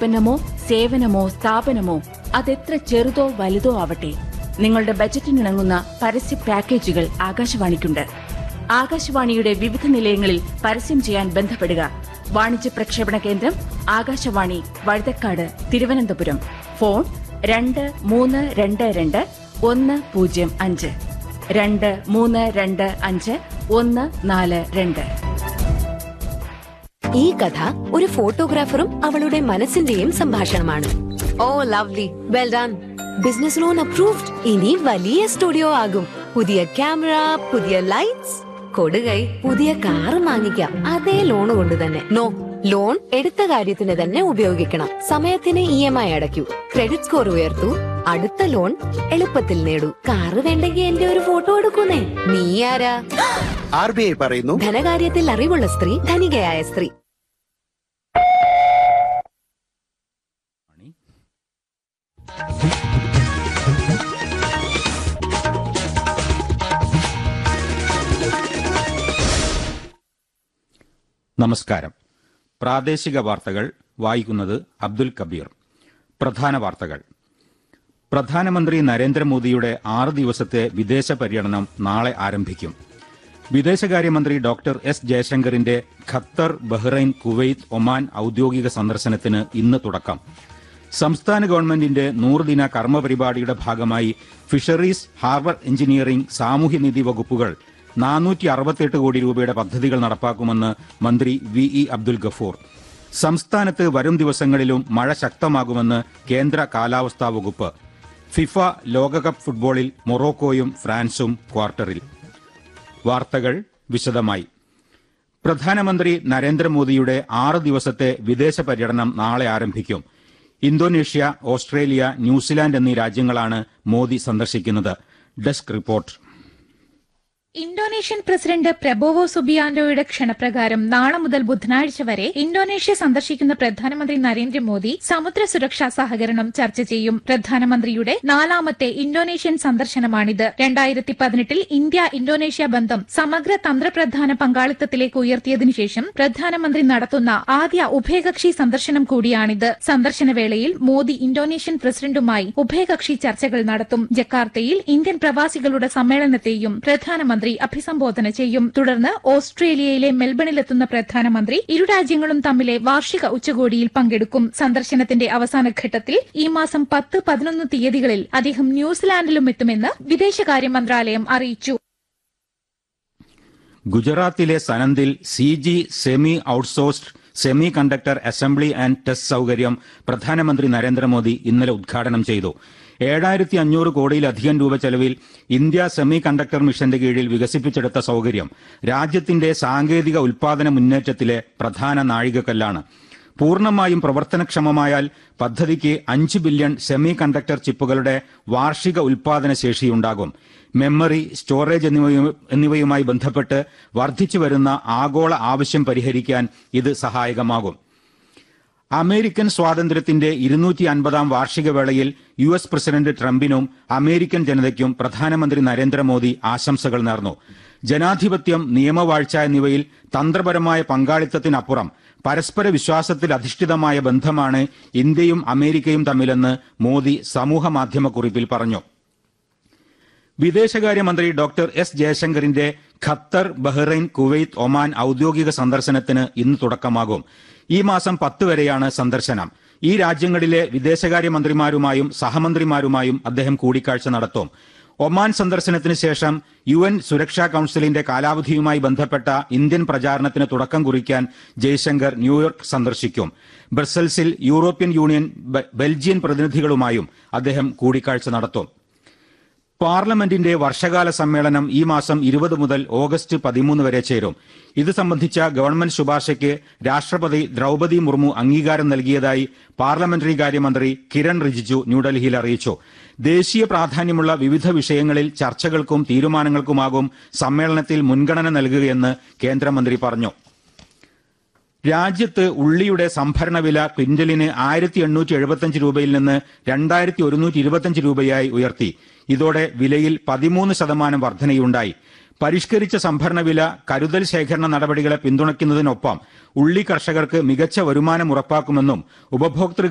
ഉൽപ്പന്നമോ സേവനമോ സ്ഥാപനമോ അതെത്ര ചെറുതോ വലുതോ ആവട്ടെ നിങ്ങളുടെ ബജറ്റിനിണങ്ങുന്ന പരസ്യ പാക്കേജുകൾ ആകാശവാണിക്കുണ്ട് ആകാശവാണിയുടെ വിവിധ നിലയങ്ങളിൽ പരസ്യം ചെയ്യാൻ ബന്ധപ്പെടുക വാണിജ്യ പ്രക്ഷേപണ കേന്ദ്രം ആകാശവാണി വഴുതക്കാട് തിരുവനന്തപുരം ഫോൺ രണ്ട് മൂന്ന് രണ്ട് രണ്ട് ഒന്ന് പൂജ്യം അഞ്ച് രണ്ട് മൂന്ന് രണ്ട് അഞ്ച് ഒന്ന് നാല് രണ്ട് ഈ കഥ ഒരു ഫോട്ടോഗ്രാഫറും അവളുടെ മനസ്സിന്റെയും സംഭാഷണമാണ് oh lovely well done business loan approved ഇനി വലിയ സ്റ്റുഡിയോ ആകും പുതിയ ക്യാമറ പുതിയ ലൈറ്റ്സ് കൊടുകൈ പുതിയ കാറ് വാങ്ങിക്കാം അതേ ലോൺ കൊണ്ട് തന്നെ നോ ലോൺ എടുത്ത കാര്യത്തിന് തന്നെ ഉപയോഗിക്കണം സമയത്തിന് ഇ എം ഐ അടയ്ക്കൂ ക്രെഡിറ്റ് സ്കോർ ഉയർത്തൂ അടുത്ത ലോൺ എളുപ്പത്തിൽ നേടൂ കാറ് വേണ്ടെങ്കിൽ എന്റെ ഒരു ഫോട്ടോ എടുക്കുന്നേ നീ ആരാ ആർ ബി ഐ പറയുന്നു ധനകാര്യത്തിൽ അറിവുള്ള സ്ത്രീ ധനികയായ സ്ത്രീ നമസ്കാരം പ്രാദേശിക വാർത്തകൾ വായിക്കുന്നത് അബ്ദുൽ കബീർ പ്രധാന വാർത്തകൾ പ്രധാനമന്ത്രി നരേന്ദ്രമോദിയുടെ ആറ് ദിവസത്തെ വിദേശ പര്യടനം നാളെ ആരംഭിക്കും വിദേശകാര്യമന്ത്രി ഡോക്ടർ എസ് ജയശങ്കറിന്റെ ഖത്തർ ബഹ്റൈൻ കുവൈത്ത് ഒമാൻ ഔദ്യോഗിക സന്ദർശനത്തിന് ഇന്ന് തുടക്കം സംസ്ഥാന ഗവൺമെന്റിന്റെ നൂറുദിന കർമ്മപരിപാടിയുടെ ഭാഗമായി ഫിഷറീസ് ഹാർബർ എഞ്ചിനീയറിംഗ് സാമൂഹ്യനിധി വകുപ്പുകൾ നാനൂറ്റി അറുപത്തിയെട്ട് കോടി രൂപയുടെ പദ്ധതികൾ നടപ്പാക്കുമെന്ന് മന്ത്രി വി ഇ അബ്ദുൽ ഗഫൂർ സംസ്ഥാനത്ത് വരും ദിവസങ്ങളിലും മഴ ശക്തമാകുമെന്ന് കേന്ദ്ര കാലാവസ്ഥാ വകുപ്പ് ഫിഫ ലോകകപ്പ് ഫുട്ബോളിൽ മൊറോക്കോയും ഫ്രാൻസും ക്വാർട്ടറിൽ വാർത്തകൾ വിശദമായി പ്രധാനമന്ത്രി നരേന്ദ്രമോദിയുടെ ആറ് ദിവസത്തെ വിദേശ പര്യടനം നാളെ ആരംഭിക്കും ഇന്തോനേഷ്യ ഓസ്ട്രേലിയ ന്യൂസിലാൻഡ് എന്നീ രാജ്യങ്ങളാണ് മോദി സന്ദർശിക്കുന്നത് desk report Indonesian president Prabowo സുബിയാൻഡോയുടെ ക്ഷണപ്രകാരം നാളെ മുതൽ ബുധനാഴ്ച വരെ ഇന്തോനേഷ്യ സന്ദർശിക്കുന്ന പ്രധാനമന്ത്രി നരേന്ദ്രമോദി സമുദ്ര സുരക്ഷാ സഹകരണം ചർച്ച ചെയ്യും പ്രധാനമന്ത്രിയുടെ നാലാമത്തെ ഇന്തോനേഷ്യൻ സന്ദർശനമാണിത് രണ്ടായിരത്തി പതിനെട്ടിൽ ഇന്ത്യ ഇന്തോനേഷ്യ ബന്ധം സമഗ്ര തന്ത്രപ്രധാന പങ്കാളിത്തത്തിലേക്ക് ഉയർത്തിയതിനു ശേഷം പ്രധാനമന്ത്രി നടത്തുന്ന ആദ്യ ഉഭയകക്ഷി സന്ദർശനം കൂടിയാണിത് സന്ദർശന വേളയിൽ മോദി ഇന്തോനേഷ്യൻ പ്രസിഡന്റുമായി ഉഭയകക്ഷി ചർച്ചകൾ നടത്തും ജക്കാർത്തയിൽ ഇന്ത്യൻ പ്രവാസികളുടെ സമ്മേളനത്തെയും പ്രധാനമന്ത്രി അഭിസംബോധന ചെയ്യും തുടർന്ന് ഓസ്ട്രേലിയയിലെ മെൽബണിലെത്തുന്ന പ്രധാനമന്ത്രി ഇരു രാജ്യങ്ങളും തമ്മിലെ വാർഷിക ഉച്ചകോടിയിൽ പങ്കെടുക്കും സന്ദർശനത്തിന്റെ അവസാന ഘട്ടത്തിൽ ഈ മാസം പത്ത് പതിനൊന്ന് തീയതികളിൽ അദ്ദേഹം ന്യൂസിലാൻഡിലും എത്തുമെന്ന് വിദേശകാര്യ മന്ത്രാലയം അറിയിച്ചു ഗുജറാത്തിലെ സനന്ദിൽ C G semi outsourced semiconductor assembly and test സൌകര്യം പ്രധാനമന്ത്രി നരേന്ദ്രമോദി ഇന്നലെ ഉദ്ഘാടനം ചെയ്തു ഏഴായിരത്തി അഞ്ഞൂറ് കോടിയിലധികം രൂപ ചെലവിൽ ഇന്ത്യ സെമി കണ്ടക്ടർ മിഷന്റെ കീഴിൽ വികസിപ്പിച്ചെടുത്ത സൌകര്യം രാജ്യത്തിന്റെ സാങ്കേതിക ഉൽപാദന മുന്നേറ്റത്തിലെ പ്രധാന നാഴികക്കല്ലാണ് പൂർണ്ണമായും പ്രവർത്തനക്ഷമമായാൽ പദ്ധതിക്ക് അഞ്ച് ബില്യൺ സെമി കണ്ടക്ടർ ചിപ്പുകളുടെ വാർഷിക ഉൽപാദന ശേഷിയുണ്ടാകും മെമ്മറി സ്റ്റോറേജ് എന്നിവയു- എന്നിവയുമായി ബന്ധപ്പെട്ട് വർദ്ധിച്ചു വരുന്ന ആഗോള ആവശ്യം പരിഹരിക്കാൻ ഇത് സഹായകമാകും അമേരിക്കൻ സ്വാതന്ത്ര്യത്തിന്റെ ഇരുന്നൂറ്റി അൻപതാം വാർഷിക വേളയിൽ യു എസ് പ്രസിഡന്റ് ട്രംപിനും അമേരിക്കൻ ജനതയ്ക്കും പ്രധാനമന്ത്രി നരേന്ദ്രമോദി ആശംസകൾ നേർന്നു ജനാധിപത്യം നിയമവാഴ്ച എന്നിവയിൽ തന്ത്രപരമായ പങ്കാളിത്തത്തിനപ്പുറം പരസ്പര വിശ്വാസത്തിൽ അധിഷ്ഠിതമായ ബന്ധമാണ് ഇന്ത്യയും അമേരിക്കയും തമ്മിലെന്ന് മോദി സമൂഹ മാധ്യമക്കുറിപ്പിൽ പറഞ്ഞു വിദേശകാര്യമന്ത്രി ഡോക്ടർ എസ് ജയശങ്കറിന്റെ ഖത്തർ ബഹ്റൈൻ കുവൈത്ത് ഒമാൻ ഔദ്യോഗിക സന്ദർശനത്തിന് ഇന്ന് തുടക്കമാകും ഈ മാസം പത്ത് വരെയാണ് സന്ദർശനം ഈ രാജ്യങ്ങളിലെ വിദേശകാര്യമന്ത്രിമാരുമായും സഹമന്ത്രിമാരുമായും അദ്ദേഹം കൂടിക്കാഴ്ച നടത്തും ഒമാൻ സന്ദർശനത്തിന് ശേഷം യു എൻ സുരക്ഷാ കൌൺസിലിന്റെ കാലാവധിയുമായി ബന്ധപ്പെട്ട ഇന്ത്യൻ പ്രചാരണത്തിന് തുടക്കം കുറിക്കാൻ ജയശങ്കർ ന്യൂയോർക്ക് സന്ദർശിക്കും ബ്രസൽസിൽ യൂറോപ്യൻ യൂണിയൻ ബെ- ബെൽജിയൻ പ്രതിനിധികളുമായും അദ്ദേഹം കൂടിക്കാഴ്ച നടത്തും പാർലമെന്റിന്റെ വർഷകാല സമ്മേളനം ഈ മാസം ഇരുപത് മുതൽ ഓഗസ്റ്റ് പതിമൂന്ന് വരെ ചേരും ഇത് സംബന്ധിച്ച ഗവൺമെന്റ് ശുപാർശയ്ക്ക് രാഷ്ട്രപതി ദ്രൗപദി മുർമു അംഗീകാരം നൽകിയതായി പാർലമെന്ററി കാര്യമന്ത്രി കിരൺ റിജിജു ന്യൂഡൽഹിയിൽ അറിയിച്ചു ദേശീയ പ്രാധാന്യമുള്ള വിവിധ വിഷയങ്ങളിൽ ചർച്ചകൾക്കും തീരുമാനങ്ങൾക്കുമാകും സമ്മേളനത്തിൽ മുൻഗണന നൽകുകയെന്ന് കേന്ദ്രമന്ത്രി പറഞ്ഞു രാജ്യത്ത് ഉള്ളിയുടെ സംഭരണ വില ക്വിന്റലിന് ആയിരത്തി എണ്ണൂറ്റി എഴുപത്തിയഞ്ച് രൂപയിൽ നിന്ന് രണ്ടായിരത്തി ഒരുന്നൂറ്റി ഇരുപത്തിയഞ്ച് രൂപയായി ഉയർത്തി ഇതോടെ വിലയിൽ പതിമൂന്ന് ശതമാനം വർധനയുണ്ടായി പരിഷ്കരിച്ച സംഭരണ വില കരുതൽ ശേഖരണ നടപടികളെ പിന്തുണയ്ക്കുന്നതിനൊപ്പം ഉള്ളി കർഷകർക്ക് മികച്ച വരുമാനം ഉറപ്പാക്കുമെന്നും ഉപഭോക്തൃ